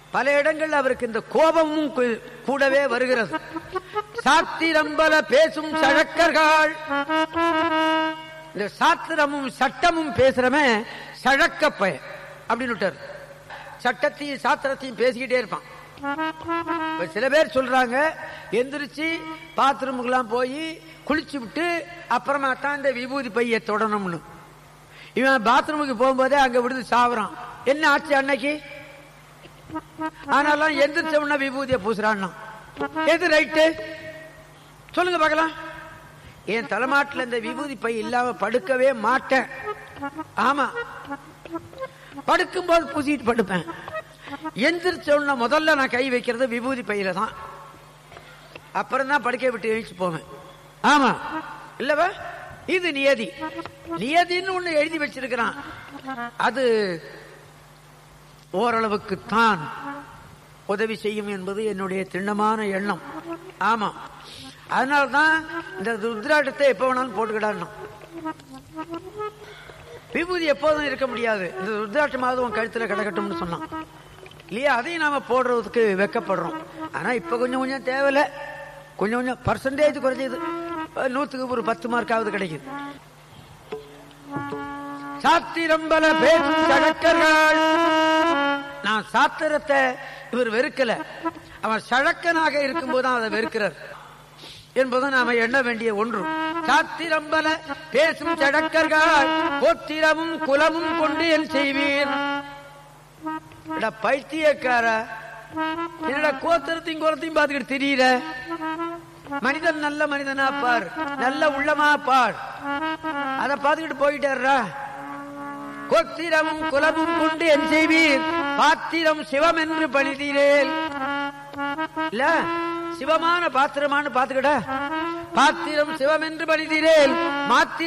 பல இடங்கள்ல அவருக்கு இந்த கோபமும் கு- கூடவே வருகிறது சாத்திரம்பல பேசும் சழக்கர்கள் இந்த சாத்திரமும் சட்டமும் பேசுறவன் சழக்கப்பய அப்படின்னு விட்டார் சட்டத்தையும் சாத்திரத்தையும் பேசிக்கிட்டே இருப்பான் இப்ப சில பேர் சொல்றாங்க எந்திரிச்சு பாத்ரூமுக்கெல்லாம் போய் குளிச்சு விட்டு அப்புறமா தான் இந்த விபூதி பைய தொடணும்னு இவன் பாத்ரூமுக்கு போகும்போதே அங்க விடுது சாவறான் என்ன ஆச்சு அன்னைக்கு ஆனாலும் எந்திரிச்ச உடனே விபூதியை பூசுறான்னா எது ரைட்டு சொல்லுங்க பார்க்கலாம் என் தலைமாட்டுல இந்த விபூதி பை இல்லாம படுக்கவே மாட்டேன் ஆமா படுக்கும்போது பூசிட்டு படுப்பேன் எந்திரிச்ச உடனே முதல்ல நான் கை வைக்கிறது விபூதி பையில தான் அப்புறம் தான் படுக்கை விட்டு எழுச்சி போவேன் ஆமா இல்லவா இது நியதி நியதின்னு ஒண்ணு எழுதி வச்சிருக்கிறான் அது ஓரளவுக்கு தான் உதவி செய்யும் என்பது என்னுடைய திண்ணமான எண்ணம் ஆமா அதனால்தான் இந்த ருத்ராட்டத்தை எப்ப வேணாலும் போட்டுக்கிடான்னு விபூதி எப்போதும் இருக்க முடியாது இந்த ருத்ராட்சமாவது உன் கழுத்துல கிடக்கட்டும்னு சொன்னான் இல்லையா அதையும் நாம போடுறதுக்கு வெக்கப்படுறோம் ஆனா இப்ப கொஞ்சம் கொஞ்சம் தேவையில்ல கொஞ்சம் கொஞ்சம் பர்சன்டேஜ் குறைஞ்சது அஹ் நூத்துக்கு ஒரு பத்து மார்க்காவது கிடைக்குது சாத்திரம்பல பேசும் சழக்கர்கள் நான் சாத்திரத்தை இவர் வெறுக்கல அவன் சழக்கனாக இருக்கும்போது தான் அதை வெறுக்கிறார் என்பது நாம எண்ண வேண்டிய ஒன்று சாத்திரம்பல பேசும் சடக்கர்கள் கோத்திரமும் குலமும் கொண்டு என் செய்வீர் எடா பைத்தியக்கார என்னடா கோத்திரத்தையும் குலத்தையும் பார்த்துக்கிட்டு திரியிற மனிதன் நல்ல மனிதனா பார் நல்ல உள்ளமா பார் அதை பார்த்துக்கிட்டு போயிட்டாரா கோத்திரமும் குலமும் கொண்டு என் செய்வீர் பாத்திரம் சிவம் என்று பணிதீரேல் இல்ல சிவமான பாத்திரமானு பாத்துக்கடா பாத்திரம் சிவம் என்று பணிதீரேல் மாத்திர